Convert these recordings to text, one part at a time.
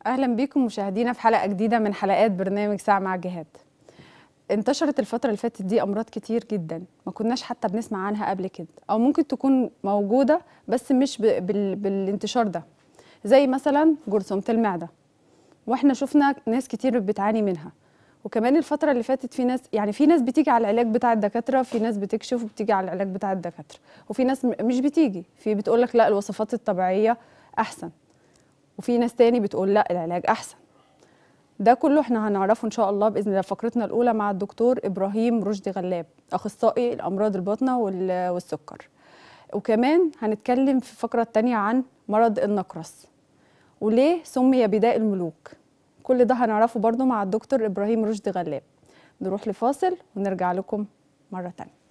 اهلا بيكم مشاهدينا في حلقه جديده من حلقات برنامج ساعه مع جهاد انتشرت الفتره اللي فاتت دي امراض كتير جدا ما كناش حتى بنسمع عنها قبل كده او ممكن تكون موجوده بس مش ب... بال... بالانتشار ده زي مثلا جرثومه المعده واحنا شفنا ناس كتير بتعاني منها وكمان الفترة اللي فاتت في ناس يعني في ناس بتيجي على العلاج بتاع الدكاترة في ناس بتكشف وبتيجي على العلاج بتاع الدكاترة وفي ناس م- مش بتيجي في بتقول لك لا الوصفات الطبيعية أحسن وفي ناس تاني بتقول لا العلاج أحسن ده كله احنا هنعرفه ان شاء الله باذن الله فقرتنا الاولى مع الدكتور ابراهيم رشدي غلاب اخصائي الامراض الباطنه وال- والسكر وكمان هنتكلم في الفقره الثانيه عن مرض النقرس وليه سمي بداء الملوك كل ده هنعرفه برضو مع الدكتور ابراهيم رشدي غلاب نروح لفاصل ونرجع لكم مره تانية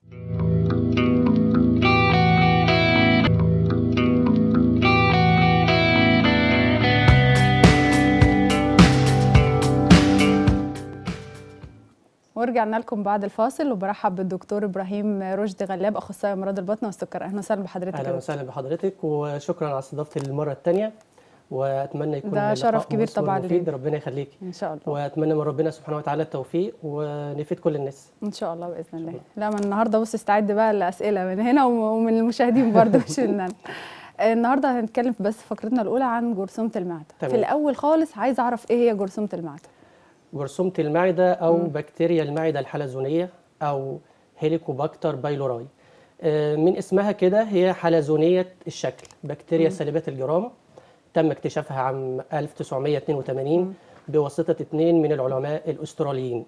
ورجعنا لكم بعد الفاصل وبرحب بالدكتور ابراهيم رشدي غلاب اخصائي امراض البطن والسكر اهلا وسهلا بحضرتك يا اهلا دكتور. وسهلا بحضرتك وشكرا على استضافتي للمره الثانيه واتمنى يكون ده لقاء شرف كبير مثمر طبعاً مفيد لينا. ربنا يخليك ان شاء الله واتمنى من ربنا سبحانه وتعالى التوفيق ونفيد كل الناس ان شاء الله باذن الله لا من النهارده بص استعد بقى لاسئله من هنا وم- ومن المشاهدين برضه مش مننا النهارده هنتكلم بس في فقرتنا الاولى عن جرثومه المعده تمام. في الاول خالص عايزه اعرف ايه هي جرثومه المعده جرثومه المعده او بكتيريا المعده الحلزونيه او هيليكوباكتر بايلوراي آه، من اسمها كده هي حلزونيه الشكل بكتيريا سالبه الجرام تم اكتشافها عام 1982 بواسطه اثنين من العلماء الاستراليين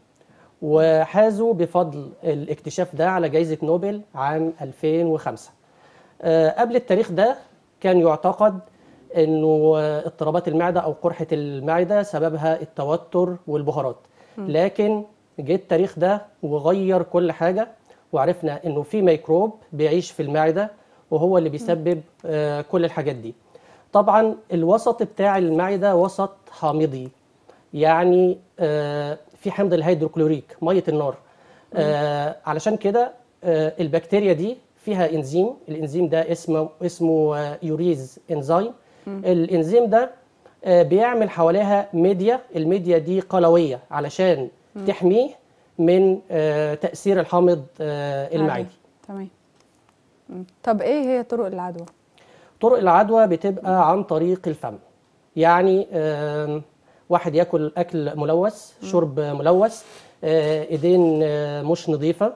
وحازوا بفضل الاكتشاف ده على جائزه نوبل عام 2005 آه، قبل التاريخ ده كان يعتقد انه آه، اضطرابات المعده او قرحه المعده سببها التوتر والبهارات لكن جه التاريخ ده وغير كل حاجه وعرفنا انه في ميكروب بيعيش في المعده وهو اللي بيسبب آه، كل الحاجات دي طبعا الوسط بتاع المعده وسط حامضي يعني آه، في حمض الهيدروكلوريك ميه النار آه، علشان كده آه، البكتيريا دي فيها انزيم الانزيم ده اسمه اسمه آه، يوريز انزيم الانزيم ده آه، بيعمل حواليها ميديا الميديا دي قلويه علشان تحميه من آه، تاثير الحامض آه، المعدي عادي. تمام مم. طب ايه هي طرق العدوى طرق العدوى بتبقى عن طريق الفم يعني آم، واحد ياكل اكل ملوث شرب ملوث آه، ايدين آه، مش نظيفه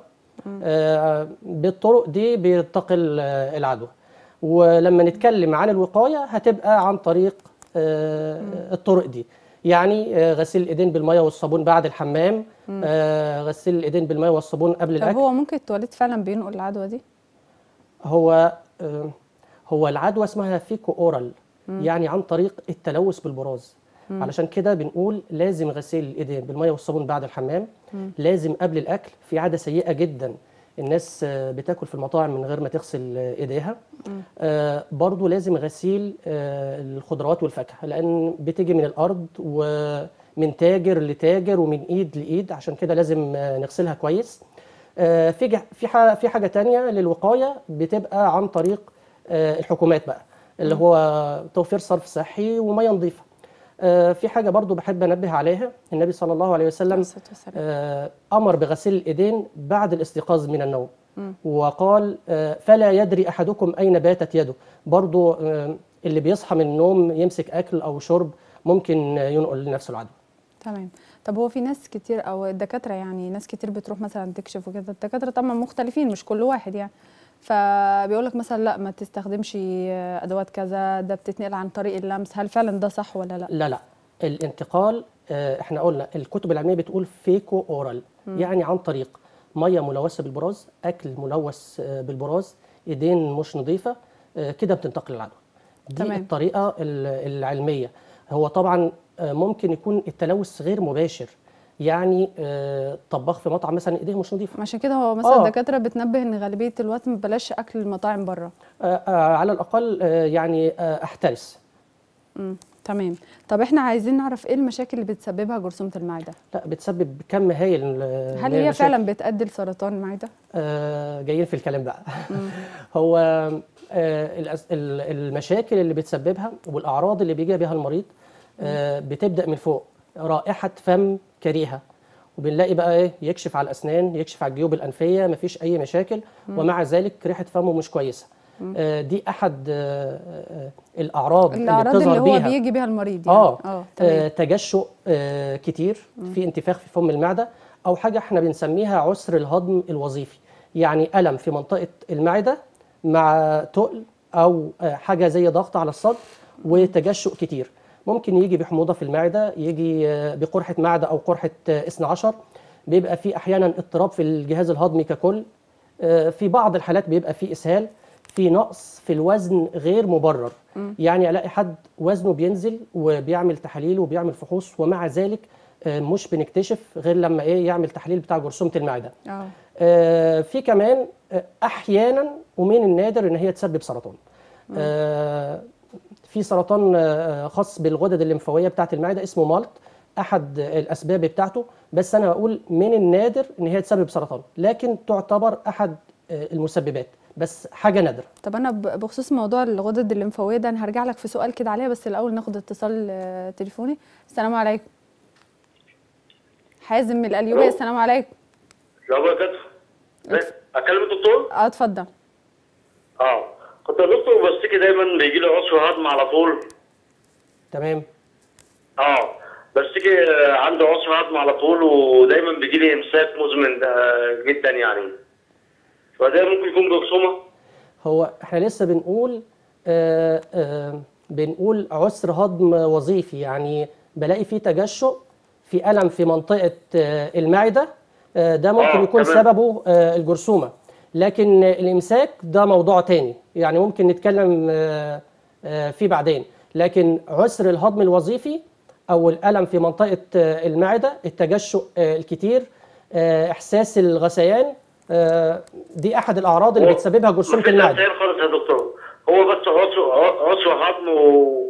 آه، بالطرق دي بينتقل آه، العدوى ولما نتكلم عن الوقايه هتبقى عن طريق آه، الطرق دي يعني آه، غسيل الايدين بالميه والصابون بعد الحمام آه، غسيل الايدين بالميه والصابون قبل طب الاكل هو ممكن التواليت فعلا بينقل العدوى دي هو آه، هو العدوى اسمها فيكو اورال يعني عن طريق التلوث بالبراز علشان كده بنقول لازم غسيل الايدين بالميه والصابون بعد الحمام لازم قبل الاكل في عاده سيئه جدا الناس آه، بتاكل في المطاعم من غير ما تغسل آه، ايديها آه برضو لازم غسيل آه الخضروات والفاكهه لان بتيجي من الارض ومن تاجر لتاجر ومن ايد لايد عشان كده لازم آه نغسلها كويس آه في جه- في ح- في حاجه تانية للوقايه بتبقى عن طريق آه الحكومات بقى اللي هو توفير صرف صحي وميه نظيفه آه في حاجه برضو بحب انبه عليها النبي صلى الله عليه وسلم الصلاة والسلام. آه، امر بغسيل الايدين بعد الاستيقاظ من النوم وقال آه، فلا يدري احدكم اين باتت يده برضو آه، اللي بيصحى من النوم يمسك اكل او شرب ممكن آه، ينقل لنفسه العدوى تمام طب هو في ناس كتير او الدكاتره يعني ناس كتير بتروح مثلا تكشف وكده الدكاتره طبعا مختلفين مش كل واحد يعني فبيقول لك مثلا لا ما تستخدمش ادوات كذا ده بتتنقل عن طريق اللمس هل فعلا ده صح ولا لا لا لا الانتقال آه، احنا قلنا الكتب العلميه بتقول فيكو اورال يعني عن طريق ميه ملوثه بالبراز اكل ملوث آه، بالبراز ايدين مش نظيفه آه، كده بتنتقل العدوى دي تمام. تمام. الطريقه ال- العلميه هو طبعا آه، ممكن يكون التلوث غير مباشر يعني آه، طباخ في مطعم مثلا ايديه مش نظيفه عشان كده هو مثلا آه. الدكاتره بتنبه ان غالبيه الوقت ما بلاش اكل المطاعم بره آه، آه، على الاقل آه، يعني آه، احترس امم تمام طب احنا عايزين نعرف ايه المشاكل اللي بتسببها جرثومه المعده لا بتسبب كم هائل آه، هل من هي المشاكل. فعلا بتؤدي لسرطان المعده آه، جايين في الكلام بقى هو آه، الأس- ال- المشاكل اللي بتسببها والاعراض اللي بيجي بها المريض آه، بتبدا من فوق رائحه فم كريهه وبنلاقي بقى ايه يكشف على الاسنان يكشف على الجيوب الانفيه مفيش اي مشاكل ومع ذلك ريحه فمه مش كويسه آه، دي احد آه، آه، الاعراض اللي الاعراض بتظهر اللي هو بيها بيجي بيها المريض يعني اه, اه آه تمام تجشؤ آه كتير في انتفاخ في فم المعده او حاجه احنا بنسميها عسر الهضم الوظيفي يعني الم في منطقه المعده مع تقل او آه حاجه زي ضغط على الصدر وتجشؤ كتير ممكن يجي بحموضه في المعده يجي آه بقرحه معده او قرحه آه اثنى عشر بيبقى في احيانا اضطراب في الجهاز الهضمي ككل آه في بعض الحالات بيبقى في اسهال في نقص في الوزن غير مبرر يعني الاقي حد وزنه بينزل وبيعمل تحاليل وبيعمل فحوص ومع ذلك آه، مش بنكتشف غير لما ايه يعمل تحليل بتاع جرثومه المعده اه آه، في كمان آه، احيانا ومن النادر ان هي تسبب سرطان آه، في سرطان آه، خاص بالغدد الليمفاويه بتاعه المعده اسمه مالت احد الاسباب بتاعته بس انا بقول من النادر ان هي تسبب سرطان لكن تعتبر احد آه، المسببات بس حاجه نادره طب انا ب- بخصوص موضوع الغدد الليمفاويه ده انا هرجع لك في سؤال كده عليها بس الاول ناخد اتصال آه، تليفوني السلام عليكم حازم من القليوبيه ألو. السلام عليكم السلام عليكم اكلم الدكتور اه اتفضل اه كنت الدكتور بشتكي دايما بيجي لي عسر هضم على طول تمام اه بشتكي آه، عنده عسر هضم على طول ودايما بيجي لي امساك مزمن آه، جدا يعني فده ممكن يكون جرثومه هو احنا لسه بنقول آه آه بنقول عسر هضم وظيفي يعني بلاقي فيه تجشؤ في ألم في منطقة آه المعدة آه ده ممكن آه، يكون تمام. سببه آه الجرثومة لكن آه، الإمساك ده موضوع تاني يعني ممكن نتكلم آه آه فيه بعدين لكن عسر الهضم الوظيفي أو الألم في منطقة آه المعدة التجشؤ آه الكتير آه إحساس الغثيان آه دي أحد الأعراض اللي هو بتسببها جرثومة مفيش المعدة تأثير خالص يا دكتور هو بس عسر عسر هضم و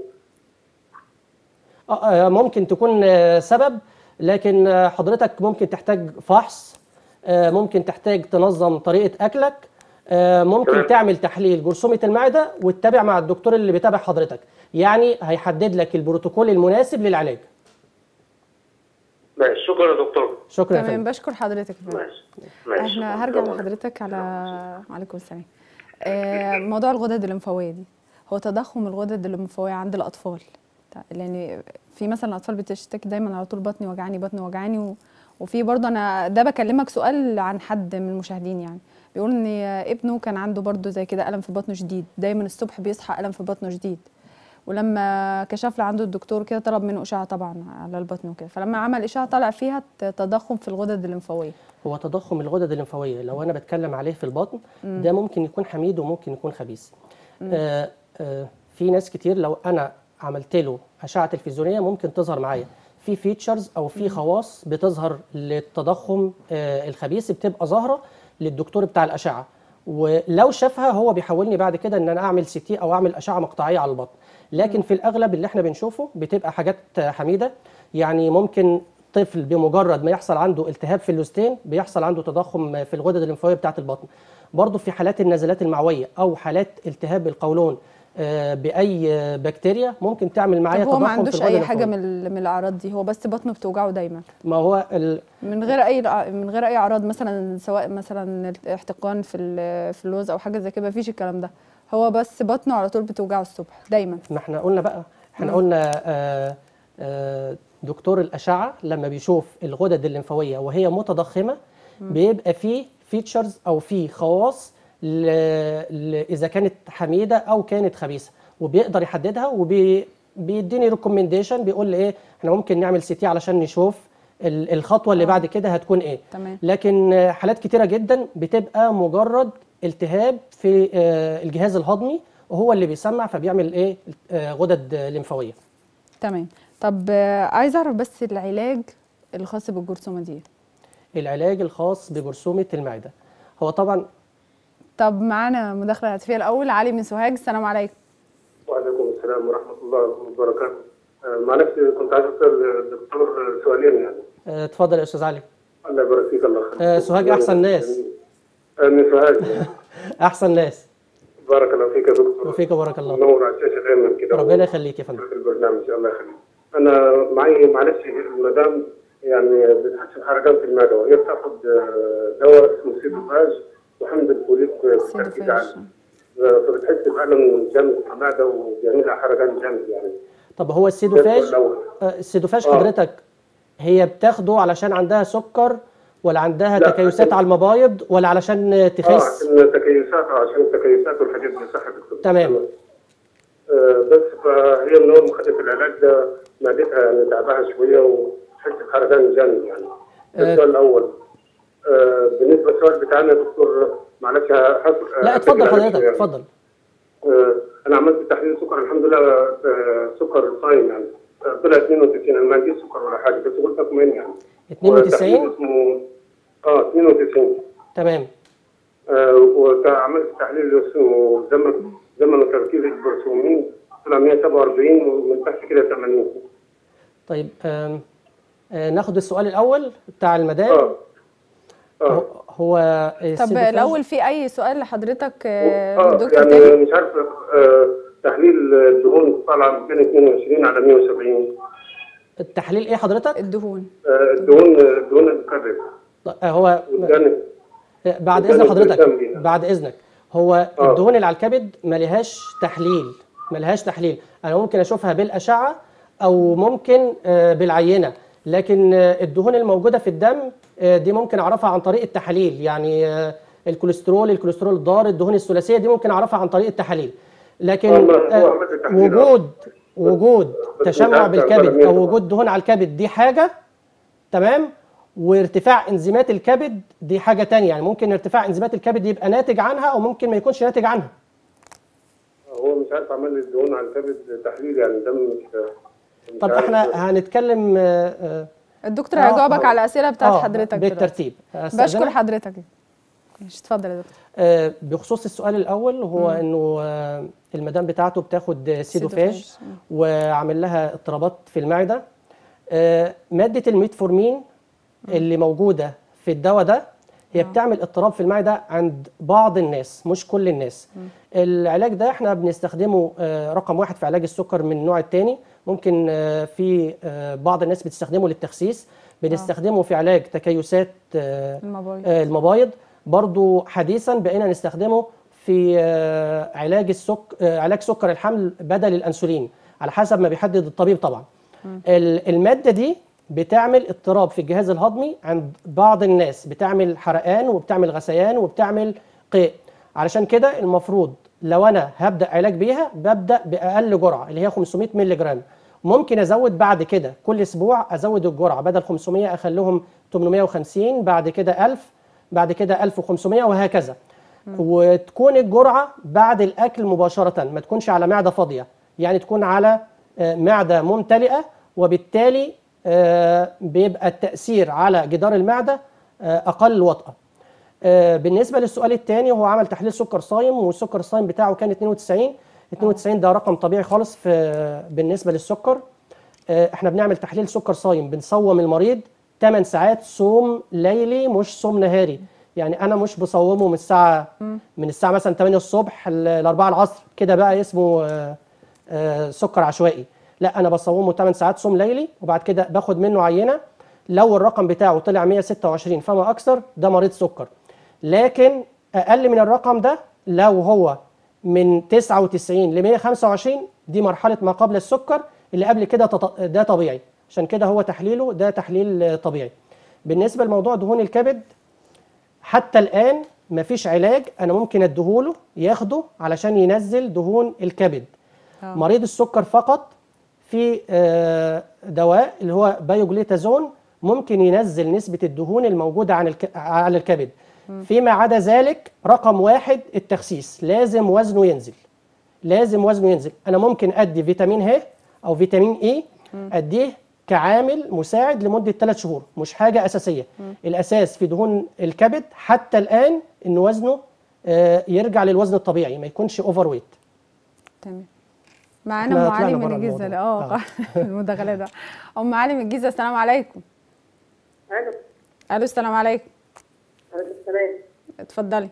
آه، آه، ممكن تكون آه، سبب لكن آه، حضرتك ممكن تحتاج فحص آه، ممكن تحتاج تنظم طريقة أكلك آه، ممكن تمام. تعمل تحليل جرثومة المعدة وتتابع مع الدكتور اللي بيتابع حضرتك يعني هيحدد لك البروتوكول المناسب للعلاج ماشي شكرا يا دكتور شكرا يا تمام فندم بشكر حضرتك يا فندم. ماشي ماشي احنا هرجع شكراً. لحضرتك على عليكم السلام آه، موضوع الغدد الليمفاويه دي هو تضخم الغدد الليمفاويه عند الاطفال تع- لان في مثلا اطفال بتشتكي دايما على طول بطني وجعاني بطني وجعاني و... وفي برضه انا ده بكلمك سؤال عن حد من المشاهدين يعني بيقول ان ابنه كان عنده برضه زي كده الم في بطنه شديد دايما الصبح بيصحى الم في بطنه شديد ولما كشف له عنده الدكتور كده طلب منه اشعه طبعا على البطن وكده فلما عمل اشعه طلع فيها ت- تضخم في الغدد الليمفاويه هو تضخم الغدد الليمفاويه لو انا بتكلم عليه في البطن ده ممكن يكون حميد وممكن يكون خبيث آه آه في ناس كتير لو انا عملت له اشعه تلفزيونيه ممكن تظهر معايا في فيتشرز او في خواص بتظهر للتضخم آه الخبيث بتبقى ظاهره للدكتور بتاع الاشعه ولو شافها هو بيحولني بعد كده ان انا اعمل سي تي او اعمل اشعه مقطعيه على البطن لكن في الاغلب اللي احنا بنشوفه بتبقى حاجات آه، حميده يعني ممكن طفل بمجرد ما يحصل عنده التهاب في اللوستين بيحصل عنده تضخم في الغدد الليمفاويه بتاعه البطن برضه في حالات النزلات المعويه او حالات التهاب القولون آه، باي آه، بكتيريا ممكن تعمل معايا طب هو ما تضخم عندوش في الغدد اي حاجه الليمفاوية. من ال- من الاعراض دي هو بس بطنه بتوجعه دايما ما هو ال- من غير اي الع- من غير اي اعراض مثلا سواء مثلا احتقان في ال- في اللوز او حاجه زي كده مفيش الكلام ده هو بس بطنه على طول بتوجعه الصبح دايما ما احنا قلنا بقى احنا قلنا آه، آه، دكتور الاشعه لما بيشوف الغدد الليمفاويه وهي متضخمه بيبقى فيه فيتشرز او فيه خواص ل... ل... اذا كانت حميده او كانت خبيثه وبيقدر يحددها وبيديني ريكومنديشن بيقول لي ايه احنا ممكن نعمل سي تي علشان نشوف ال- الخطوه اللي بعد كده هتكون ايه تمام. لكن آه، حالات كتيره جدا بتبقى مجرد التهاب في آه، الجهاز الهضمي وهو اللي بيسمع فبيعمل ايه آه، غدد آه، ليمفاويه تمام طب آه، عايز اعرف بس العلاج الخاص بالجرثومه دي العلاج الخاص بجرثومه المعده هو طبعا طب معانا مداخله هاتفيه الاول علي من سوهاج السلام عليكم وعليكم السلام ورحمة الله وبركاته. آه، معلش كنت عايز أسأل الدكتور سؤالين يعني. آه، اتفضل يا استاذ علي الله يبارك فيك الله يخليك. آه، سوهاج أحسن ناس. آه، من سوهاج. احسن ناس بارك الله فيك يا دكتور. وفيك بارك الله منور على الشاشة دايما كده. ربنا يخليك يا فندم في البرنامج الله يخليك. انا معي معلش المدام يعني بتحس بحرقان في المعده وهي بتاخد آه، دواء اسمه سيدوفاج وحمض الفوليك بتركيز عالي سيدوفاج. آه، فبتحس بألم جامد في المعده وبيعمل لها حرقان جامد يعني طب هو ده السيدوفاج الأول. آه، السيدوفاج آه. حضرتك هي بتاخده علشان عندها سكر ولا عندها لا، تكيسات عشان- على المبايض ولا علشان اه تخس عشان التكيسات عشان التكيسات والحاجات دي صح يا دكتور تمام. آه بس فهي من اول ما خدت العلاج ده معدتها يعني تعبها شويه وتحس بحرقان جامد يعني ده آه. السؤال الاول آه بالنسبه للسؤال بتاعنا يا دكتور معلش هحط لا اتفضل حضرتك اتفضل آه انا عملت تحليل سكر الحمد لله آه سكر صايم يعني آه طلع 92 انا ما عنديش سكر ولا حاجه بس قلت اطمئن يعني 92 والتحليل اسمه اه 92 تمام آه، وعملت تحليل اسمه زمن زمن تركيز البرسومين طلع 147 ومن تحت كده 80 طيب آم، آه، ناخد السؤال الاول بتاع المدام اه هو- اه هو طب السيدوفاج- الاول في اي سؤال لحضرتك آه، اه للدكتور يعني تاني مش عارف آه تحليل الدهون طلع 222 على 170 التحليل ايه حضرتك الدهون آه الدهون الدهون الكبد طيب، آه، هو والجانب بعد وكان اذن حضرتك التزام بيها. بعد اذنك هو آه. الدهون اللي على الكبد ملهاش تحليل ملهاش تحليل انا ممكن اشوفها بالاشعه او ممكن آه، بالعينه لكن آه، الدهون الموجوده في الدم آه، دي ممكن اعرفها عن طريق التحاليل يعني آه، الكوليسترول الكوليسترول الضار الدهون الثلاثيه دي ممكن اعرفها عن طريق التحاليل لكن والله هو آه، عمل التحليل، آه. وجود وجود بس مش تشمع عارف بالكبد تعمل او إيه. وجود دهون على الكبد دي حاجه تمام وارتفاع انزيمات الكبد دي حاجه تانية يعني ممكن ارتفاع انزيمات الكبد يبقى ناتج عنها او ممكن ما يكونش ناتج عنها هو مش عارف عمل لي الدهون على الكبد تحليل يعني دم مش مش طب عارف. احنا هنتكلم آه، آه، الدكتور آه، هيجاوبك آه. على الاسئله بتاعت آه، حضرتك دلوقتي. بالترتيب بشكر أستأذنك؟ حضرتك ماشي اتفضل يا دكتور آه، بخصوص السؤال الاول هو انه آه، المدام بتاعته بتاخد آه، سيدوفاج سيدوفاج. وعامل لها اضطرابات في المعده آه، ماده الميتفورمين اللي موجوده في الدواء ده هي بتعمل اضطراب في المعده عند بعض الناس مش كل الناس العلاج ده احنا بنستخدمه آه، رقم واحد في علاج السكر من النوع الثاني ممكن آه، في آه، بعض الناس بتستخدمه للتخسيس بنستخدمه في علاج تكيسات آه، المبايض. آه، المبايض برضو حديثا بقينا نستخدمه في آه، علاج السك... آه، علاج سكر الحمل بدل الانسولين على حسب ما بيحدد الطبيب طبعا ال- الماده دي بتعمل اضطراب في الجهاز الهضمي عند بعض الناس بتعمل حرقان وبتعمل غثيان وبتعمل قيء علشان كده المفروض لو انا هبدا علاج بيها ببدا باقل جرعه اللي هي 500 مللي جرام ممكن ازود بعد كده كل اسبوع ازود الجرعه بدل 500 اخليهم 850 بعد كده 1000 بعد كده 1500 وهكذا وتكون الجرعه بعد الاكل مباشره ما تكونش على معده فاضيه يعني تكون على آه، معده ممتلئه وبالتالي آه، بيبقى التاثير على جدار المعده آه، اقل وطأه آه، بالنسبه للسؤال الثاني هو عمل تحليل سكر صايم والسكر الصايم بتاعه كان 92 92 ده رقم طبيعي خالص في بالنسبه للسكر آه، احنا بنعمل تحليل سكر صايم بنصوم المريض 8 ساعات صوم ليلي مش صوم نهاري يعني انا مش بصومه من الساعه من الساعه مثلا 8 الصبح ل 4 العصر كده بقى اسمه آه، آه، سكر عشوائي لا انا بصومه 8 ساعات صوم ليلي وبعد كده باخد منه عينه لو الرقم بتاعه طلع 126 فما اكثر ده مريض سكر لكن اقل من الرقم ده لو هو من 99 ل 125 دي مرحله ما قبل السكر اللي قبل كده تط- ده طبيعي عشان كده هو تحليله ده تحليل آه، طبيعي بالنسبه لموضوع دهون الكبد حتى الان مفيش علاج انا ممكن اديهوله ياخده علشان ينزل دهون الكبد آه. مريض السكر فقط في آه، دواء اللي هو بايوجليتازون ممكن ينزل نسبة الدهون الموجودة عن الك... على الكبد فيما عدا ذلك رقم واحد التخسيس لازم وزنه ينزل لازم وزنه ينزل انا ممكن ادي فيتامين ه او فيتامين اي اديه كعامل مساعد لمده 3 شهور مش حاجه اساسيه الاساس في دهون الكبد حتى الان ان وزنه آه، يرجع للوزن الطبيعي ما يكونش اوفر ويت تمام معانا إحنا ام علي طلعنا من برا الجيزه الموضوع. اه المداخله ده ام علي من الجيزه السلام عليكم الو الو السلام عليكم عليكم السلام اتفضلي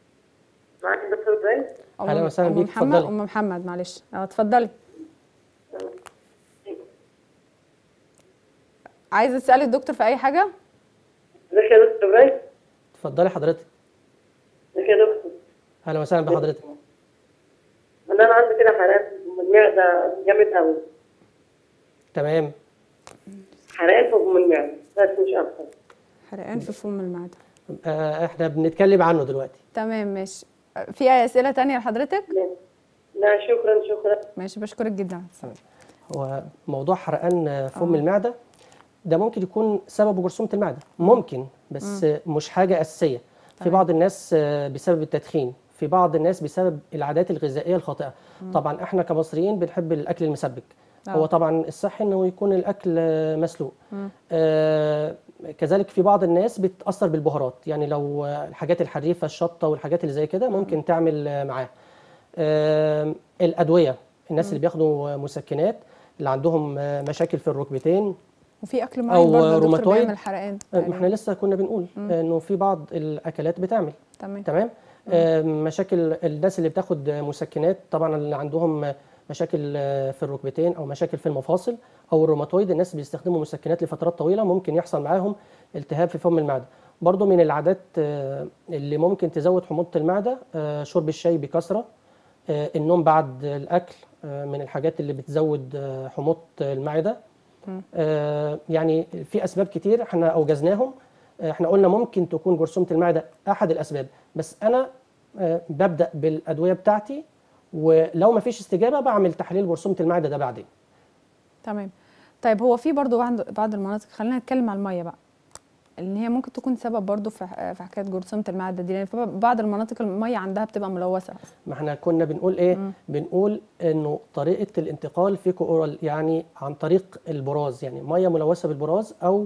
معاك الدكتور ابراهيم أم- أهلا وسهلا أم بيك، محمد اتفضلي. ام محمد معلش اه اتفضلي عايزه تسالي الدكتور في اي حاجه ازيك يا دكتور ابراهيم اتفضلي حضرتك ازيك يا دكتور اهلا وسهلا بحضرتك انا انا عندي كده حرقان في المعده جامد قوي تمام حرقان فوق من المعده بس مش اكتر حرقان في فم المعده آه احنا بنتكلم عنه دلوقتي تمام ماشي في اي اسئله تانية لحضرتك لا شكرا شكرا ماشي بشكرك جدا هو موضوع حرقان فم المعده ده ممكن يكون سببه جرثومه المعده ممكن بس مش حاجه اساسيه في بعض الناس آه، بسبب التدخين في بعض الناس بسبب العادات الغذائيه الخاطئه طبعا احنا كمصريين بنحب الاكل المسبك هو آه. طبعا الصح انه يكون الاكل آه، مسلوق آه كذلك في بعض الناس بتاثر بالبهارات يعني لو آه، الحاجات الحريفه الشطه والحاجات اللي زي كده ممكن تعمل آه، معاه آه الادويه الناس اللي بياخدوا مسكنات اللي عندهم آه، مشاكل في الركبتين وفي اكل أو معين برضه يا دكتور روماتويد. بيعمل حرقان آه، ما احنا لسه كنا بنقول آه، انه في بعض الاكلات بتعمل تمام تمام آه، مشاكل الناس اللي بتاخد مسكنات طبعا اللي عندهم مشاكل آه، في الركبتين او مشاكل في المفاصل او الروماتويد الناس بيستخدموا مسكنات لفترات طويله ممكن يحصل معاهم التهاب في فم المعده برضو من العادات آه، اللي ممكن تزود حموضه المعده آه، شرب الشاي بكثره آه، النوم بعد الاكل آه، من الحاجات اللي بتزود آه، حموضه المعده آه، يعني في اسباب كتير احنا اوجزناهم آه، احنا قلنا ممكن تكون جرثومه المعده احد الاسباب بس انا آه، ببدا بالادويه بتاعتي ولو ما فيش استجابه بعمل تحليل جرثومه المعده ده بعدين تمام طيب هو في برضه بعض بعض المناطق خلينا نتكلم على الميه بقى ان هي ممكن تكون سبب برضه في ح- في حكايه جرثومه المعده دي لان في بعض المناطق الميه عندها بتبقى ملوثه ما احنا كنا بنقول ايه بنقول انه طريقه الانتقال فيكو اورال يعني عن طريق البراز يعني ميه ملوثه بالبراز او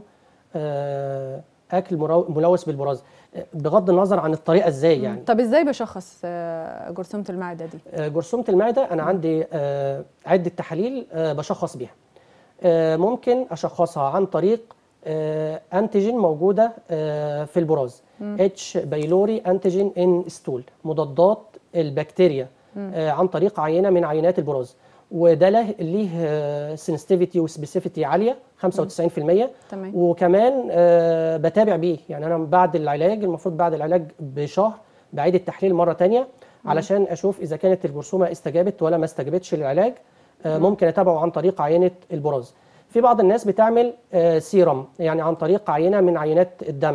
آه، اكل مرو- ملوث بالبراز آه، بغض النظر عن الطريقه ازاي يعني طب ازاي بشخص آه، جرثومه المعده دي آه، جرثومه المعده انا عندي آه، عده تحاليل آه، بشخص بيها آه، ممكن اشخصها عن طريق آه، انتيجين موجوده آه، في البراز اتش بايلوري انتيجين ان ستول مضادات البكتيريا آه، عن طريق عينه من عينات البراز وده له ليه سنسيتيفيتي وسبيسيفيتي عاليه 95% تمام. وكمان آه، بتابع بيه يعني انا بعد العلاج المفروض بعد العلاج بشهر بعيد التحليل مره تانية علشان اشوف اذا كانت الجرثومه استجابت ولا ما استجابتش للعلاج آه، ممكن اتابعه عن طريق عينه البراز في بعض الناس بتعمل آه، سيرم يعني عن طريق عينه من عينات الدم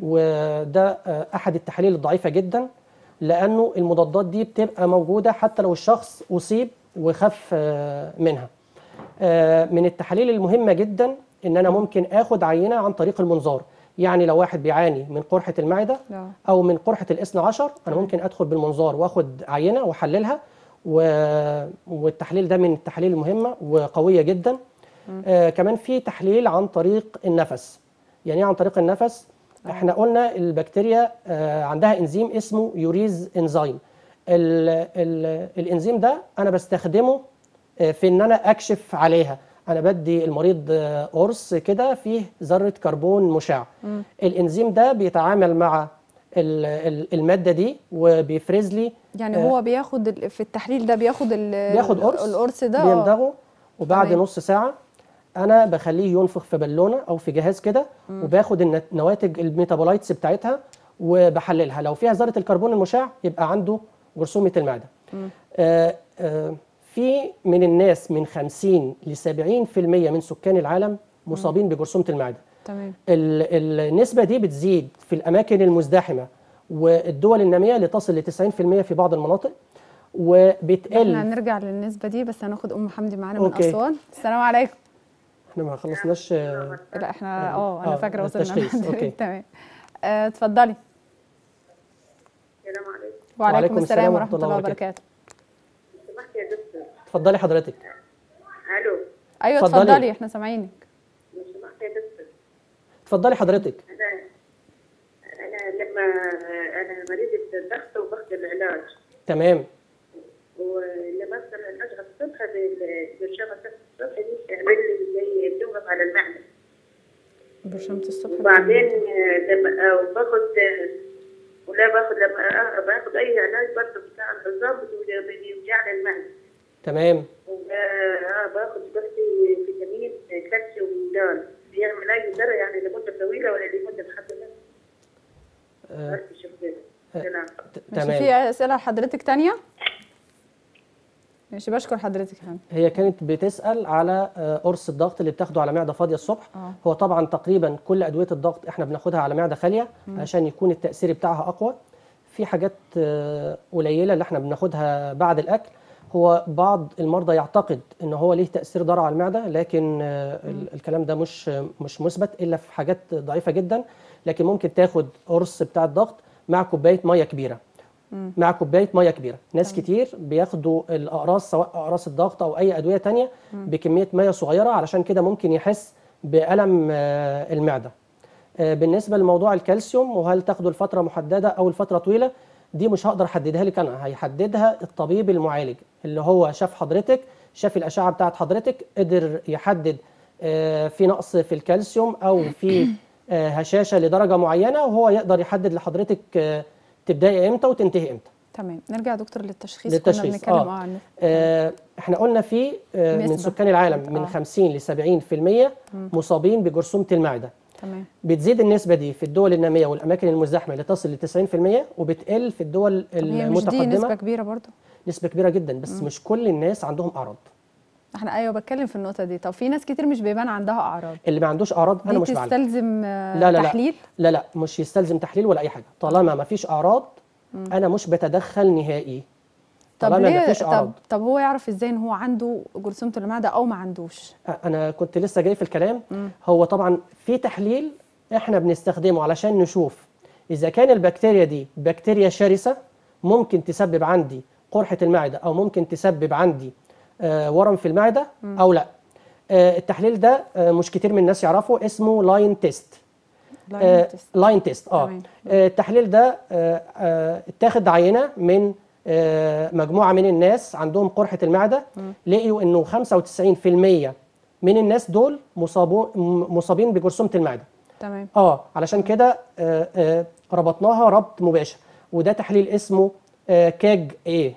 وده آه، احد التحاليل الضعيفه جدا لانه المضادات دي بتبقى موجوده حتى لو الشخص اصيب وخف آه، منها آه، من التحاليل المهمه جدا ان انا ممكن اخد عينه عن طريق المنظار يعني لو واحد بيعاني من قرحه المعده آه. او من قرحه الاثنى عشر انا ممكن ادخل بالمنظار واخد عينه واحللها و... والتحليل ده من التحاليل المهمه وقويه جدا آه كمان في تحليل عن طريق النفس يعني ايه عن طريق النفس احنا قلنا البكتيريا آه عندها انزيم اسمه يوريز انزيم ال... ال... الانزيم ده انا بستخدمه آه، في ان انا اكشف عليها انا بدي المريض آه، قرص كده فيه ذره كربون مشع الانزيم ده بيتعامل مع ال- ال- الماده دي وبيفرز لي يعني آه. هو بياخد ال- في التحليل ده بياخد ال- بياخد قرص القرص ده آه. بيندغه وبعد تمام. نص ساعه انا بخليه ينفخ في بالونه او في جهاز كده وباخد النت- نواتج الميتابولايتس بتاعتها وبحللها لو فيها ذره الكربون المشع يبقى عنده جرثومه المعده آه آه في من الناس من 50 ل 70% من سكان العالم مصابين بجرثومه المعده تمام ال- النسبة دي بتزيد في الأماكن المزدحمة والدول النامية لتصل ل 90% في بعض المناطق احنا وبتقل هنرجع للنسبه دي بس هناخد ام حمدي معانا من أوكي. اسوان السلام عليكم احنا ما خلصناش آه، لا احنا اه انا آه، فاكره وصلنا التشخيص، لحد- أوكي. تمام آه، اتفضلي السلام عليكم وعليكم السلام ورحمه الله وبركاته سمحت يا دكتور اتفضلي حضرتك الو ايوه اتفضلي. اتفضلي احنا سامعينك لو سمحت يا دكتور اتفضلي حضرتك انا انا لما انا مريضة ضغط وباخد العلاج تمام ولما اخد العلاج الصبح بالبرشامة الصبح دي بتعمل لي زي بتوقف على المعدة برشامه الصبح وبعدين لما باخد ولا باخد لما باخد اي علاج برضه بتاع العظام بيوجعني المعدة تمام آه باخد بس فيتامين كالسيوم دال بيعمل اي بس شوف كده سلام ت- ماشي تمام في اسئله لحضرتك تانية ماشي بشكر حضرتك يا فندم هي كانت بتسأل على آه، قرص الضغط اللي بتاخده على معدة فاضية الصبح آه. هو طبعا تقريبا كل أدوية الضغط احنا بناخدها على معدة خالية عشان يكون التأثير بتاعها أقوى في حاجات آه، قليلة اللي احنا بناخدها بعد الأكل هو بعض المرضى يعتقد ان هو ليه تأثير ضار على المعدة لكن آه، ال- الكلام ده مش مش مثبت إلا في حاجات ضعيفة جدا لكن ممكن تاخد قرص بتاع الضغط مع كوباية مية كبيرة مع كوبايه ميه كبيره ناس كتير بياخدوا الاقراص سواء اقراص الضغط او اي ادويه تانية بكميه ميه صغيره علشان كده ممكن يحس بالم آه، المعده آه، بالنسبه لموضوع الكالسيوم وهل تاخده لفتره محدده او لفتره طويله دي مش هقدر احددها لك انا هيحددها الطبيب المعالج اللي هو شاف حضرتك شاف الاشعه بتاعت حضرتك قدر يحدد آه، في نقص في الكالسيوم او في آه، هشاشه لدرجه معينه وهو يقدر يحدد لحضرتك آه، تبداي امتى وتنتهي امتى تمام نرجع يا دكتور للتشخيص للتشخيص، كنا بنتكلم آه. اه عنه آه، احنا قلنا في آه، من نسبة. سكان العالم من آه. 50 ل 70% مصابين بجرثومه المعده تمام بتزيد النسبه دي في الدول الناميه والاماكن المزدحمه لتصل ل 90% وبتقل في الدول طب هي مش دي نسبه المتقدمه كبيره برضو نسبه كبيره جدا بس مش كل الناس عندهم اعراض احنا ايوه بتكلم في النقطه دي طب في ناس كتير مش بيبان عندها اعراض اللي ما عندوش اعراض انا دي مش بعالج تستلزم آه، لا لا لا تحليل لا لا مش يستلزم تحليل ولا اي حاجه طالما ما فيش اعراض انا مش بتدخل نهائي طب طالما ليه مفيش طب أعراض. طب هو يعرف ازاي ان هو عنده جرثومه المعده او ما عندوش انا كنت لسه جاي في الكلام هو طبعا في تحليل احنا بنستخدمه علشان نشوف اذا كان البكتيريا دي بكتيريا شرسه ممكن تسبب عندي قرحه المعده او ممكن تسبب عندي آه ورم في المعده او لا آه التحليل ده آه مش كتير من الناس يعرفوا اسمه لاين تيست لاين تيست. لاين تيست اه تمام. آه، التحليل ده آه، آه، اتاخد عينه من آه، مجموعه من الناس عندهم قرحه المعده لقيوا انه 95% من الناس دول مصابو م- مصابين بجرثومه المعده تمام اه علشان كده آه، آه، ربطناها ربط مباشر وده تحليل اسمه آه، كاج ايه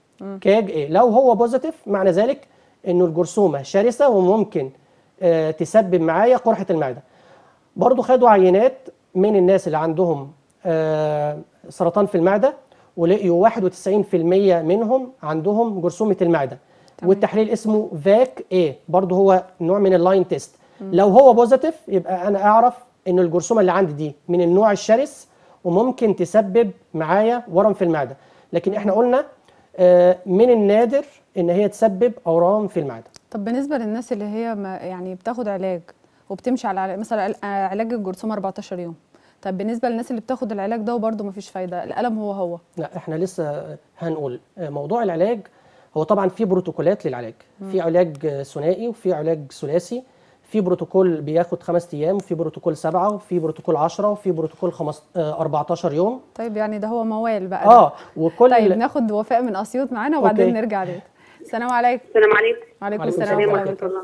كاج ايه لو هو بوزيتيف معنى ذلك انه الجرثومه شرسه وممكن آه، تسبب معايا قرحه المعده برضو خدوا عينات من الناس اللي عندهم آه، سرطان في المعده ولقيوا 91% منهم عندهم جرثومه المعده والتحليل اسمه فاك ايه برضو هو نوع من اللاين تيست لو هو بوزيتيف يبقى انا اعرف ان الجرثومه اللي عندي دي من النوع الشرس وممكن تسبب معايا ورم في المعده لكن احنا قلنا آه، من النادر ان هي تسبب اورام في المعده طب بالنسبه للناس اللي هي ما يعني بتاخد علاج وبتمشي على علاج- مثلا عل- آه، علاج الجرثومه 14 يوم طب بالنسبه للناس اللي بتاخد العلاج ده وبرده مفيش فايده الالم هو هو لا احنا لسه هنقول آه، موضوع العلاج هو طبعا في بروتوكولات للعلاج في علاج آه، ثنائي وفي علاج ثلاثي في بروتوكول بياخد خمس ايام وفي بروتوكول سبعه وفي بروتوكول 10 وفي بروتوكول خمس آه، 14 يوم طيب يعني ده هو موال بقى اه وكل طيب ناخد وفاء من اسيوط معانا وبعدين أوكي. نرجع ليه السلام عليكم السلام عليكم وعليكم وعليكم السلام السلام ورحمه ورحمة الله الله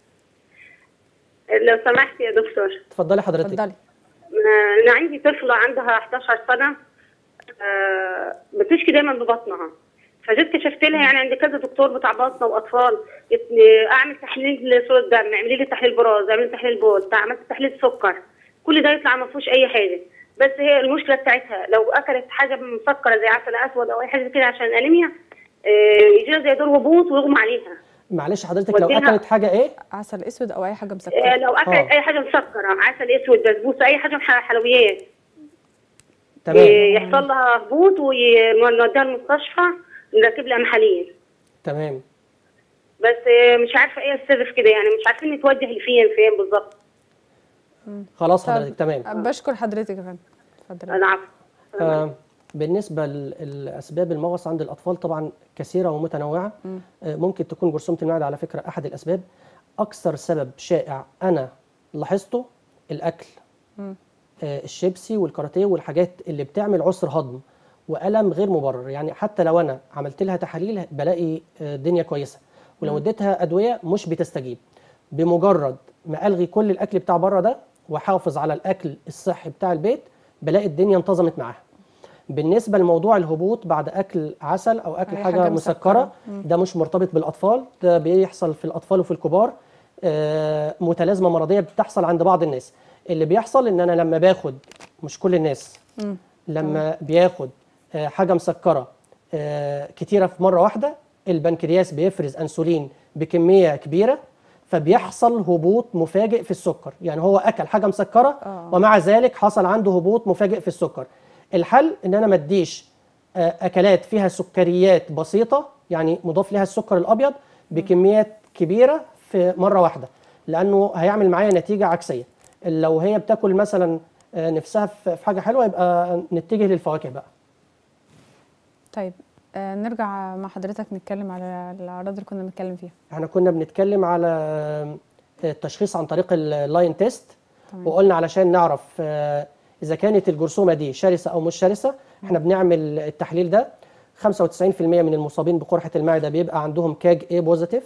لو سمحت يا دكتور اتفضلي حضرتك اتفضلي آه، أنا عندي طفلة عندها 11 سنة آه، بتشكي دايما ببطنها فجيت كشفت لها يعني عند كذا دكتور بتاع بطنه واطفال قلت لي اعمل تحليل صوره دم اعملي لي تحليل براز اعملي تحليل بول عملت تحليل سكر كل ده يطلع ما فيهوش اي حاجه بس هي المشكله بتاعتها لو اكلت حاجه مسكره زي عسل اسود او اي حاجه كده عشان انيميا آه، يجي لها زي دور هبوط ويغمى عليها معلش حضرتك لو وديها- اكلت حاجه ايه عسل اسود او اي حاجه آه، مسكره لو اكلت آه. اي حاجه مسكره عسل اسود بسبوسه اي حاجه ح- حلويات تمام إيه، يحصل لها هبوط ونوديها المستشفى نركب لها محاليل تمام بس إيه، مش عارفه ايه السر في كده يعني مش عارفين نتوجه لفين فين بالظبط خلاص طب حضرتك تمام بشكر حضرتك يا فندم اتفضلي العفو آه بالنسبة ل- لأسباب المغص عند الأطفال طبعا كثيرة ومتنوعة آه ممكن تكون جرثومة المعدة على فكرة أحد الأسباب أكثر سبب شائع أنا لاحظته الأكل آه الشيبسي والكاراتيه والحاجات اللي بتعمل عسر هضم وألم غير مبرر يعني حتى لو أنا عملت لها تحاليل بلاقي آه الدنيا كويسة ولو اديتها أدوية مش بتستجيب بمجرد ما ألغي كل الأكل بتاع بره ده وأحافظ على الأكل الصحي بتاع البيت بلاقي الدنيا انتظمت معاها بالنسبه لموضوع الهبوط بعد اكل عسل او اكل أي حاجه, حاجة مسكره مسكرة. ده مش مرتبط بالاطفال ده بيحصل في الاطفال وفي الكبار آه، متلازمه مرضيه بتحصل عند بعض الناس اللي بيحصل ان انا لما باخد مش كل الناس لما بياخد آه، حاجه مسكره آه، كتيره في مره واحده البنكرياس بيفرز انسولين بكميه كبيره فبيحصل هبوط مفاجئ في السكر يعني هو اكل حاجه مسكره آه. ومع ذلك حصل عنده هبوط مفاجئ في السكر الحل ان انا ما اديش آه، اكلات فيها سكريات بسيطه يعني مضاف لها السكر الابيض بكميات كبيره في مره واحده لانه هيعمل معايا نتيجه عكسيه لو هي بتاكل مثلا آه، نفسها في في حاجه حلوه يبقى نتجه للفواكه بقى طيب آه نرجع مع حضرتك نتكلم على الاعراض اللي كنا بنتكلم فيها احنا كنا بنتكلم على آه، التشخيص عن طريق اللاين تيست تمام. وقلنا علشان نعرف آه، اذا كانت الجرثومه دي شرسه او مش شرسه احنا بنعمل التحليل ده 95% من المصابين بقرحه المعده بيبقى عندهم كاج اي بوزيتيف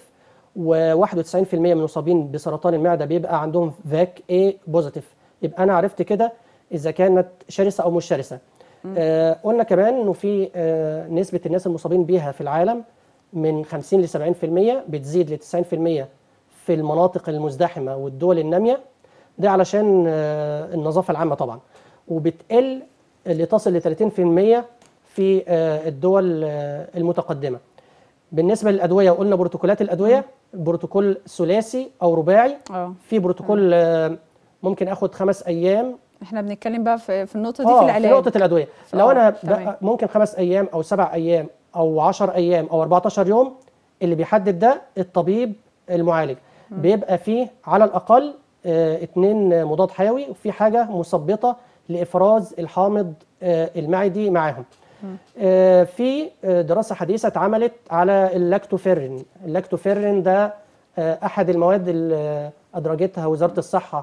و91% من المصابين بسرطان المعده بيبقى عندهم فاك اي بوزيتيف يبقى انا عرفت كده اذا كانت شرسه او مش شرسه آه قلنا كمان انه في آه نسبه الناس المصابين بيها في العالم من 50 ل 70% بتزيد ل 90% في المناطق المزدحمه والدول الناميه ده علشان آه، النظافه العامه طبعا وبتقل لتصل ل 30% في آه، الدول آه، المتقدمه بالنسبه للادويه قلنا بروتوكولات الادويه بروتوكول ثلاثي او رباعي اه في بروتوكول آه، ممكن اخد خمس ايام احنا بنتكلم بقى في, في النقطه دي اه في العلاج نقطه الادويه لو آه، انا تمام. بقى ممكن خمس ايام او سبع ايام او 10 ايام او 14 يوم اللي بيحدد ده الطبيب المعالج بيبقى فيه على الاقل آه، اتنين مضاد حيوي وفي حاجه مثبطه لافراز الحامض آه، المعدي معاهم آه، في آه، دراسه حديثه اتعملت على اللاكتوفيرين اللاكتوفيرين ده آه، احد المواد اللي ادرجتها وزاره الصحه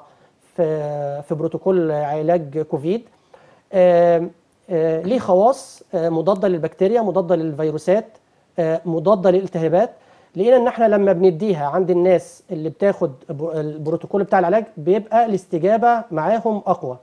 في في بروتوكول علاج كوفيد آه، آه، ليه خواص آه، مضاده للبكتيريا مضاده للفيروسات آه، مضاده للالتهابات لقينا ان احنا لما بنديها عند الناس اللي بتاخد ب- البروتوكول بتاع العلاج بيبقى الاستجابه معاهم اقوى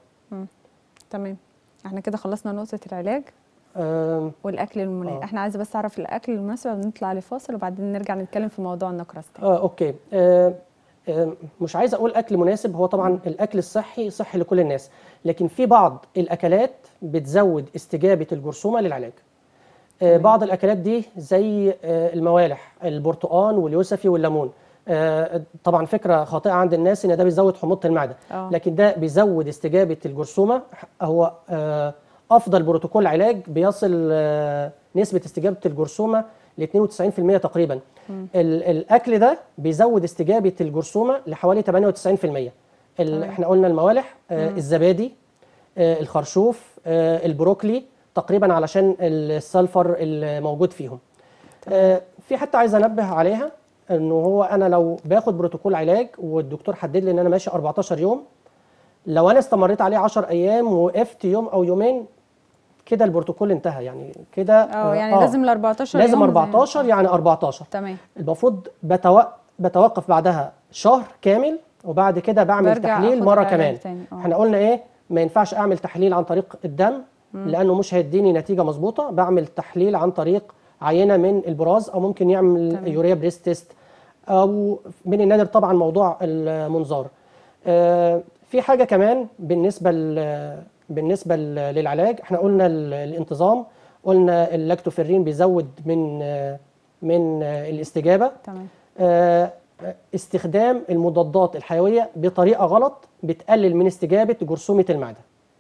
تمام احنا كده خلصنا نقطه العلاج آم، والاكل المناسب آه. احنا عايزه بس اعرف الاكل المناسب ونطلع لفاصل وبعدين نرجع نتكلم في موضوع النقرس تاني اه اوكي آه آه مش عايز اقول اكل مناسب هو طبعا الاكل الصحي صحي لكل الناس لكن في بعض الاكلات بتزود استجابه الجرثومه للعلاج آه بعض الاكلات دي زي آه الموالح البرتقال واليوسفي والليمون آه طبعا فكره خاطئه عند الناس ان ده بيزود حموضه المعده آه. لكن ده بيزود استجابه الجرثومه هو آه افضل بروتوكول علاج بيصل آه نسبه استجابه الجرثومه ل 92% تقريبا ال- الاكل ده بيزود استجابه الجرثومه لحوالي 98% ال- احنا قلنا الموالح آه الزبادي آه الخرشوف آه البروكلي تقريبا علشان السلفر الموجود فيهم آه في حتى عايز انبه عليها انه هو انا لو باخد بروتوكول علاج والدكتور حدد لي ان انا ماشي 14 يوم لو انا استمريت عليه 10 ايام ووقفت يوم او يومين كده البروتوكول انتهى يعني كده اه يعني لازم ال 14 لازم يوم زي- 14 يعني 14 تمام المفروض بتو... بتوقف بعدها شهر كامل وبعد كده بعمل برجع تحليل آخد مره العلاج كمان تاني، آه. احنا قلنا ايه ما ينفعش اعمل تحليل عن طريق الدم لانه مش هيديني نتيجه مظبوطه بعمل تحليل عن طريق عينه من البراز او ممكن يعمل تمام. يوريا بريس تيست او من النادر طبعا موضوع المنظار آه، في حاجه كمان بالنسبه ل- بالنسبه ل- للعلاج احنا قلنا ال- الانتظام قلنا اللاكتوفيرين بيزود من آه، من آه، الاستجابه تمام آه، استخدام المضادات الحيويه بطريقه غلط بتقلل من استجابه جرثومه المعده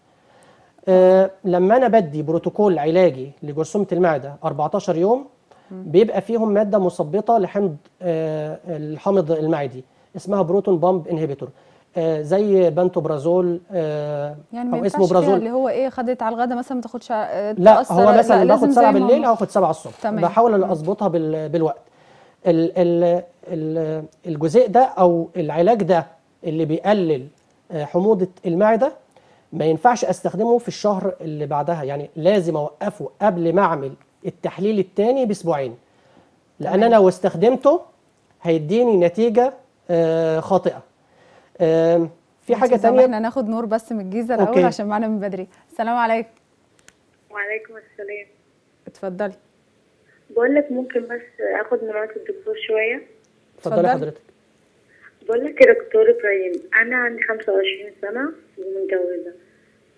آه، لما انا بدي بروتوكول علاجي لجرثومه المعده 14 يوم بيبقى فيهم ماده مثبطه لحمض آه، الحامض المعدي اسمها بروتون بامب انهبيتور زي بنتوبرازول آه، يعني ما او ينفعش اسمه فيها برازول اللي هو ايه خدت على الغدا مثلا ما تاخدش آه، لا تأثر- هو مثلا لازم باخد زي سبعة ما بالليل هو. او اخد سبعة الصبح تمام. بحاول مم. ان اظبطها بال- بالوقت ال ال ال الجزيء ده او العلاج ده اللي بيقلل آه، حموضه المعده ما ينفعش استخدمه في الشهر اللي بعدها يعني لازم اوقفه قبل ما اعمل التحليل الثاني باسبوعين لان تمام. انا لو استخدمته هيديني نتيجه آه، خاطئه آم، في حاجه انتظام، ثانيه احنا ناخد نور بس من الجيزه الاول أوكي. عشان معانا من بدري السلام عليكم وعليكم السلام اتفضلي بقول لك ممكن بس اخد من وقت الدكتور شويه اتفضلي اتفضل. حضرتك بقول لك يا دكتور ابراهيم انا عندي 25 سنه ومتجوزه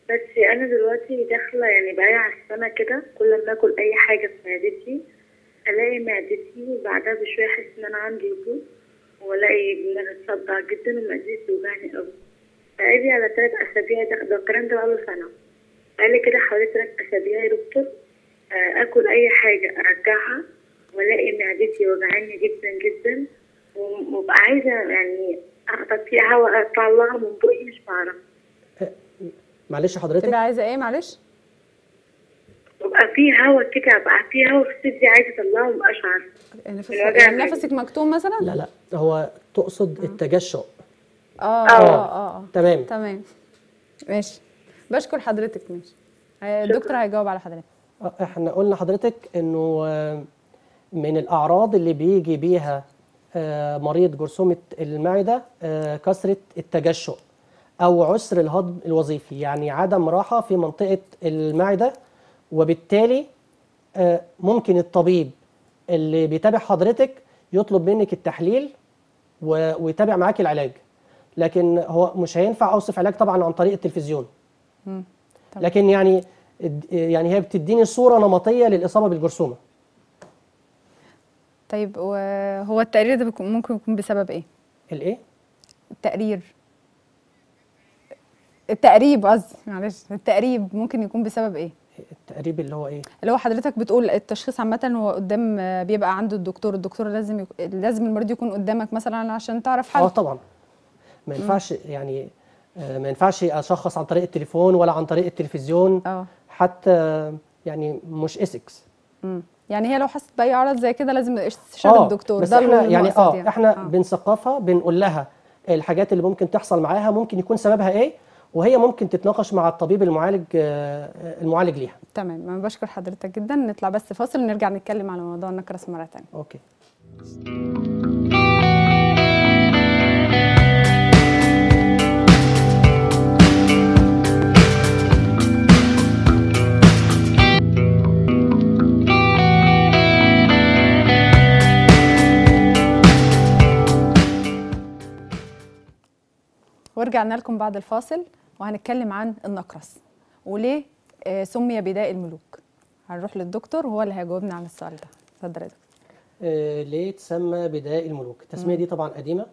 بس انا دلوقتي داخله يعني بقالي على السنه كده كل ما اكل اي حاجه في معدتي الاقي معدتي بعدها بشويه احس ان انا عندي هبوط والاقي دماغي تصدع جدا ومعدتي توجعني قوي بقالي على تلات اسابيع ده ده الكلام ده بقاله سنه بقالي كده حوالي تلات اسابيع يا دكتور آه، اكل اي حاجه ارجعها والاقي معدتي وجعاني جدا جدا و- وببقى عايزه يعني اخبط فيها هواء اطلعها من بقي مش بعرف معلش حضرتك تبقى عايزه ايه معلش ببقى في هوا كده بقى في هوا في صدري عايزه اطلعه مبقاش عارفه نفس الوجع يعني معدي. نفسك مكتوم مثلا لا لا هو تقصد التجشؤ اه اه اه اه تمام تمام ماشي بشكر حضرتك ماشي آه، الدكتور هيجاوب على حضرتك آه، احنا قلنا لحضرتك انه آه، من الاعراض اللي بيجي بيها آه، مريض جرثومه المعده آه، كثره التجشؤ او عسر الهضم الوظيفي يعني عدم راحه في منطقه المعده وبالتالي آه، ممكن الطبيب اللي بيتابع حضرتك يطلب منك التحليل و- ويتابع معاك العلاج لكن هو مش هينفع اوصف علاج طبعا عن طريق التلفزيون لكن يعني يعني هي بتديني صوره نمطيه للاصابه بالجرثومه طيب وهو التقرير ده بيكون- ممكن يكون بسبب ايه الايه التقرير التقريب قصدي معلش التقريب ممكن يكون بسبب ايه التقريب اللي هو ايه اللي هو حضرتك بتقول التشخيص عامة هو قدام آه، بيبقى عنده الدكتور الدكتور لازم يك... لازم المريض يكون قدامك مثلا عشان تعرف اه حالته طبعا ما ينفعش يعني آه، ما ينفعش اشخص عن طريق التليفون ولا عن طريق التلفزيون اه حتى يعني مش اسكس مم. يعني هي لو حست باي اعراض زي كده لازم استشاره الدكتور بس ده احنا الحل يعني المقصد اه احنا بنثقفها بنقول لها الحاجات اللي ممكن تحصل معاها ممكن يكون سببها ايه وهي ممكن تتناقش مع الطبيب المعالج آه، المعالج ليها تمام انا بشكر حضرتك جدا نطلع بس فاصل ونرجع نتكلم على موضوع النكرس مره ثانيه اوكي ورجعنا لكم بعد الفاصل وهنتكلم عن النقرس وليه آه، سمي بداء الملوك هنروح للدكتور وهو اللي هيجاوبنا على السؤال ده اتفضل يا دكتور آه، ليه تسمى بداء الملوك التسمية دي طبعا قديمة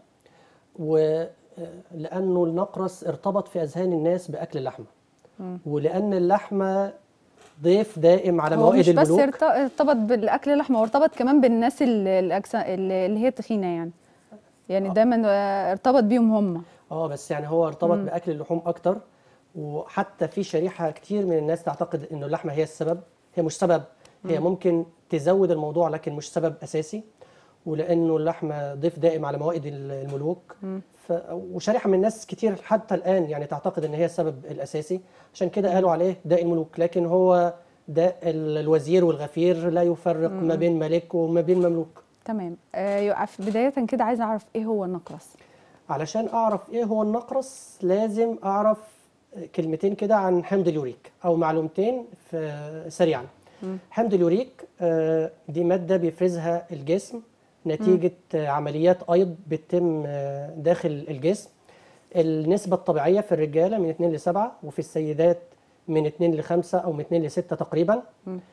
ولأنه النقرس ارتبط في أذهان الناس بأكل اللحمة ولأن اللحمة ضيف دائم على هو موائد مش بس الملوك ارت- ارتبط بالاكل اللحمه هو ارتبط كمان بالناس اللي, اللي اللي هي تخينه يعني يعني دايما آه، ارتبط بيهم هم اه بس يعني هو ارتبط بأكل اللحوم أكتر وحتى في شريحة كتير من الناس تعتقد إنه اللحمة هي السبب هي مش سبب هي ممكن تزود الموضوع لكن مش سبب أساسي ولأنه اللحمة ضيف دائم على موائد ال- الملوك ف... وشريحة من الناس كتير حتى الآن يعني تعتقد إن هي السبب الأساسي عشان كده قالوا عليه داء الملوك لكن هو داء ال- الوزير والغفير لا يفرق ما بين ملك وما بين مملوك تمام آه يقف بدايه كده عايزه اعرف ايه هو النقرس علشان اعرف ايه هو النقرس لازم اعرف كلمتين كده عن حمض اليوريك او معلومتين في سريعا حمض اليوريك آه، دي ماده بيفرزها الجسم نتيجه آه، عمليات ايض بتتم آه، داخل الجسم النسبه الطبيعيه في الرجاله من 2 ل 7 وفي السيدات من 2 ل 5 او من 2 ل 6 تقريبا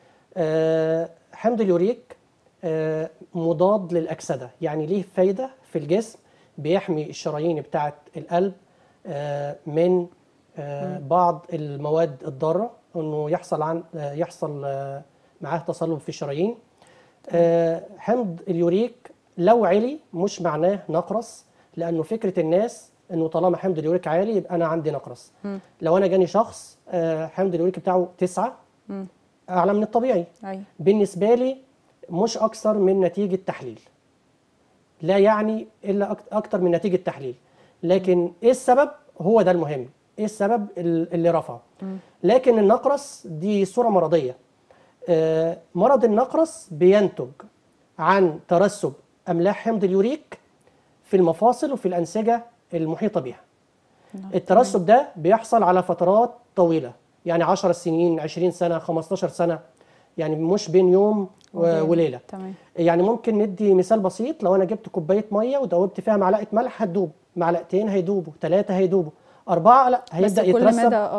آه، حمض اليوريك آه، مضاد للأكسدة يعني ليه فايدة في الجسم بيحمي الشرايين بتاعة القلب آه، من آه، بعض المواد الضارة انه يحصل عن آه، يحصل آه، معاه تصلب في الشرايين آه، حمض اليوريك لو علي مش معناه نقرس لانه فكره الناس انه طالما حمض اليوريك عالي يبقى انا عندي نقرس لو انا جاني شخص آه، حمض اليوريك بتاعه تسعة اعلى من الطبيعي ايوه بالنسبه لي مش اكثر من نتيجه تحليل لا يعني الا أك- اكتر من نتيجه تحليل لكن ايه السبب هو ده المهم ايه السبب ال- اللي رفعه لكن النقرس دي صوره مرضيه آه، مرض النقرس بينتج عن ترسب املاح حمض اليوريك في المفاصل وفي الانسجه المحيطه بها الترسب ده بيحصل على فترات طويله يعني 10 سنين 20 سنه 15 سنه يعني مش بين يوم و- وليله تمام يعني ممكن ندي مثال بسيط لو انا جبت كوبايه ميه ودوبت فيها معلقه ملح هتدوب معلقتين هيدوبوا ثلاثه هيدوبوا اربعه لا بس هيبدا كل يترسب مدى اه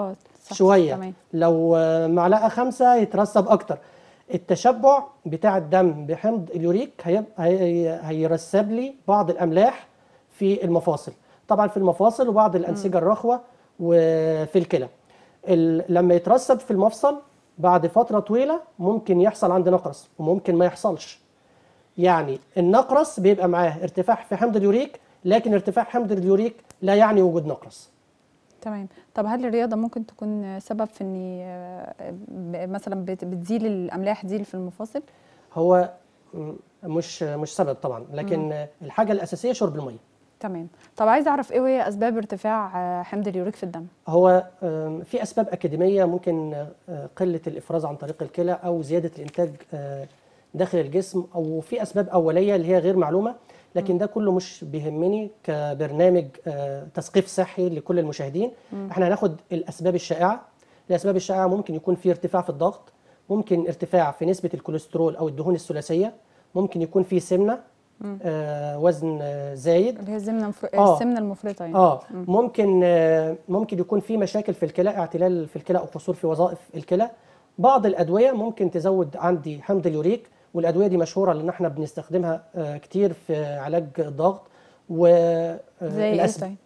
خمسة شويه تمام لو آه، معلقه خمسه يترسب اكتر التشبع بتاع الدم بحمض اليوريك هي- هي- هيرسب لي بعض الاملاح في المفاصل طبعا في المفاصل وبعض الانسجه الرخوه وفي الكلى ال- لما يترسب في المفصل بعد فتره طويله ممكن يحصل عندي نقرس وممكن ما يحصلش يعني النقرس بيبقى معاه ارتفاع في حمض اليوريك لكن ارتفاع حمض اليوريك لا يعني وجود نقرس تمام طب هل الرياضة ممكن تكون سبب في اني آه، ب- مثلا بت- بتزيل الأملاح دي اللي في المفاصل؟ هو م- مش مش سبب طبعا لكن الحاجه الاساسيه شرب الميه تمام طب عايزة أعرف إيه هي أسباب ارتفاع آه، حمض اليوريك في الدم؟ هو آم، في اسباب اكاديميه ممكن آه، قله الافراز عن طريق الكلى او زياده الانتاج آه، داخل الجسم او في اسباب اوليه اللي هي غير معلومه لكن ده كله مش بيهمني كبرنامج آه، تثقيف صحي لكل المشاهدين احنا هناخد الاسباب الشائعه الاسباب الشائعه ممكن يكون في ارتفاع في الضغط ممكن ارتفاع في نسبه الكوليسترول او الدهون الثلاثيه ممكن يكون في سمنه آه، وزن آه، زايد اللي هي السمنة المفر... آه. السمنة المفرطة يعني اه ممكن آه، ممكن يكون في مشاكل في الكلى اعتلال في الكلى او قصور في وظائف الكلى بعض الادويه ممكن تزود عندي حمض اليوريك والادويه دي مشهوره لان احنا بنستخدمها آه، كتير في علاج الضغط و آه، زي ايه الأس- طيب؟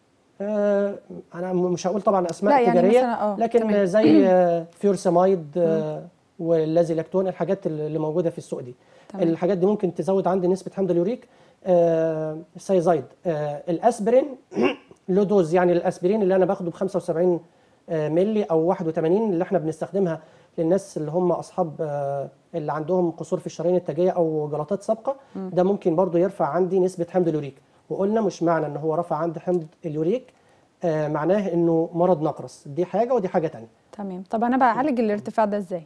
آه، انا م- مش هقول طبعا اسماء لا يعني تجاريه مثلا اه لكن تمام. زي آه، فيورسمايد آه، واللازيلاكتون الحاجات اللي موجوده في السوق دي تمام. الحاجات دي ممكن تزود عندي نسبه حمض اليوريك آه، السايزايد آه، الاسبرين له دوز يعني الاسبرين اللي انا باخده ب 75 آه، ملي او 81 اللي احنا بنستخدمها للناس اللي هم اصحاب آه، اللي عندهم قصور في الشرايين التاجيه او جلطات سابقه ده ممكن برضو يرفع عندي نسبه حمض اليوريك وقلنا مش معنى ان هو رفع عندي حمض اليوريك آه، معناه انه مرض نقرس دي حاجه ودي حاجه تانية تمام طب أنا بعالج الارتفاع ده إزاي؟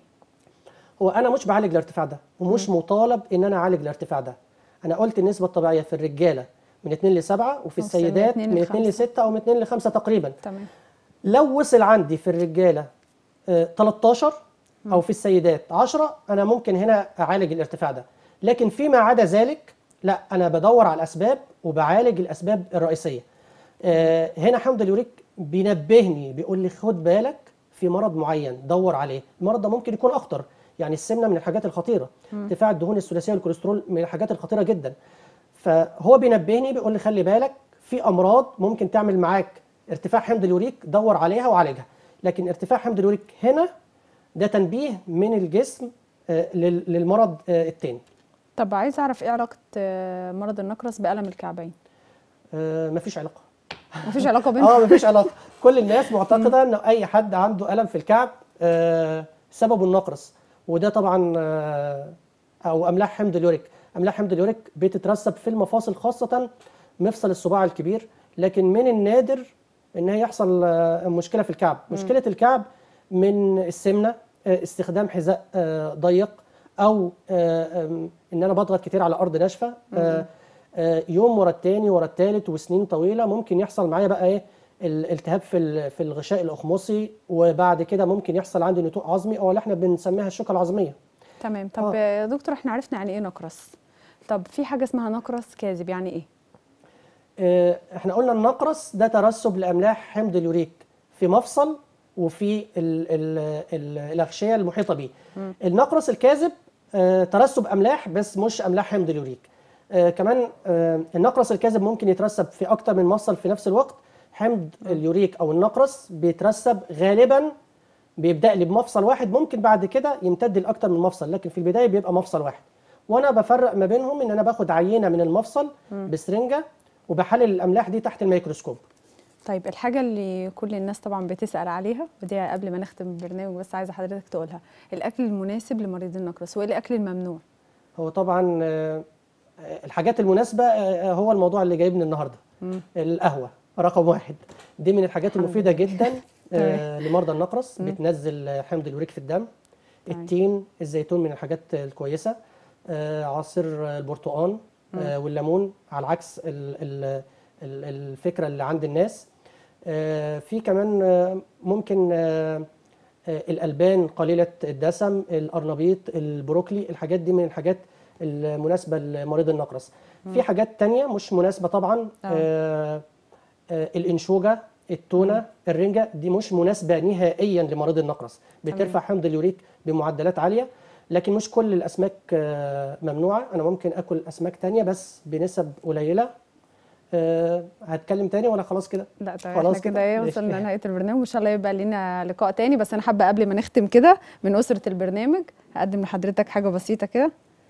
هو انا مش بعالج الارتفاع ده ومش مطالب ان انا اعالج الارتفاع ده انا قلت النسبه الطبيعيه في الرجاله من 2 ل 7 وفي وفي السيدات اتنين من 2 ل لخمسة. 6 او من 2 ل 5 تقريبا تمام لو وصل عندي في الرجاله آه، 13 او في السيدات 10 انا ممكن هنا اعالج الارتفاع ده لكن فيما عدا ذلك لا انا بدور على الاسباب وبعالج الاسباب الرئيسيه آه، هنا حمض اليوريك بينبهني بيقول لي خد بالك في مرض معين دور عليه المرض ده ممكن يكون اخطر يعني السمنه من الحاجات الخطيره ارتفاع الدهون الثلاثيه والكوليسترول من الحاجات الخطيره جدا فهو بينبهني بيقول لي خلي بالك في امراض ممكن تعمل معاك ارتفاع حمض اليوريك دور عليها وعالجها لكن ارتفاع حمض اليوريك هنا ده تنبيه من الجسم آه، لل- للمرض آه، التاني طب عايز أعرف إيه علاقة آه، مرض النقرس بألم الكعبين؟ آه، مفيش علاقه مفيش علاقة بينهم؟ اه مفيش علاقه كل الناس معتقده ان اي حد عنده الم في الكعب آه، سببه النقرس وده طبعا آه، او املاح حمض اليوريك املاح حمض اليوريك بتترسب في المفاصل خاصه مفصل الصباع الكبير لكن من النادر ان هي يحصل آه، مشكله في الكعب مشكله الكعب من السمنه آه، استخدام حذاء آه، ضيق او آه، آم، ان انا بضغط كتير على ارض ناشفه آه، آه، يوم ورا التاني ورا التالت وسنين طويله ممكن يحصل معايا بقى ايه الالتهاب في ال- في الغشاء الاخمصي وبعد كده ممكن يحصل عندي نتوء عظمي او اللي احنا بنسميها الشوكه العظميه تمام طب آه. يا دكتور احنا عرفنا يعني ايه نقرس طب في حاجه اسمها نقرس كاذب يعني ايه آه، احنا قلنا النقرس ده ترسب لاملاح حمض اليوريك في مفصل وفي ال ال ال الاغشيه المحيطه بيه النقرس الكاذب آه، ترسب املاح بس مش املاح حمض اليوريك آه، كمان آه، النقرس الكاذب ممكن يترسب في اكتر من مفصل في نفس الوقت حمض اليوريك او النقرس بيترسب غالبا بيبدا لي بمفصل واحد ممكن بعد كده يمتد لاكتر من مفصل لكن في البدايه بيبقى مفصل واحد وانا بفرق ما بينهم ان انا باخد عينه من المفصل بسرنجه وبحلل الاملاح دي تحت الميكروسكوب طيب الحاجه اللي كل الناس طبعا بتسال عليها ودي قبل ما نختم البرنامج بس عايزه حضرتك تقولها الاكل المناسب لمريض النقرس وايه الاكل الممنوع هو طبعا آه، الحاجات المناسبه آه، هو الموضوع اللي جايبني النهارده القهوه رقم واحد دي من الحاجات المفيده جدا آه، لمرضى النقرس بتنزل آه، حمض اليوريك في الدم تمام. التين الزيتون من الحاجات الكويسه آه، عصير البرتقال آه، والليمون على عكس ال- ال- ال- الفكره اللي عند الناس آه، في كمان آه، ممكن آه، آه، الالبان قليله الدسم القرنبيط البروكلي الحاجات دي من الحاجات المناسبه لمريض النقرس في حاجات تانية مش مناسبه طبعا آه. آه، آه، الانشوجه التونه الرنجه دي مش مناسبه نهائيا لمريض النقرس بترفع حمض اليوريك بمعدلات عاليه لكن مش كل الاسماك آه، ممنوعه انا ممكن اكل اسماك تانية بس بنسب قليله آه، هتكلم تاني ولا خلاص كده لا تمام خلاص احنا كده كده؟ ايه ماشي. وصلنا لنهايه البرنامج وان شاء الله يبقى لينا لقاء تاني بس انا حابه قبل ما نختم كده من اسره البرنامج هقدم لحضرتك حاجه بسيطه كده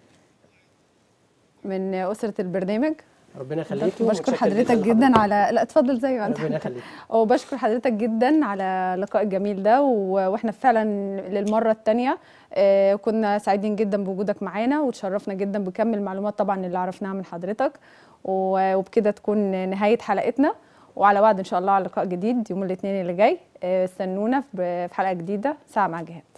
من اسره البرنامج ربنا يخليك بشكر حضرتك جدا على لا اتفضل زي ما انت ربنا يخليك وبشكر حضرتك جدا على اللقاء الجميل ده و- واحنا فعلا للمره الثانيه كنا سعيدين جدا بوجودك معانا وتشرفنا جدا بكم المعلومات طبعا اللي عرفناها من حضرتك و- وبكده تكون نهايه حلقتنا وعلى وعد ان شاء الله على لقاء جديد يوم الاثنين اللي جاي آه، استنونا في في حلقه جديده ساعه مع جهاد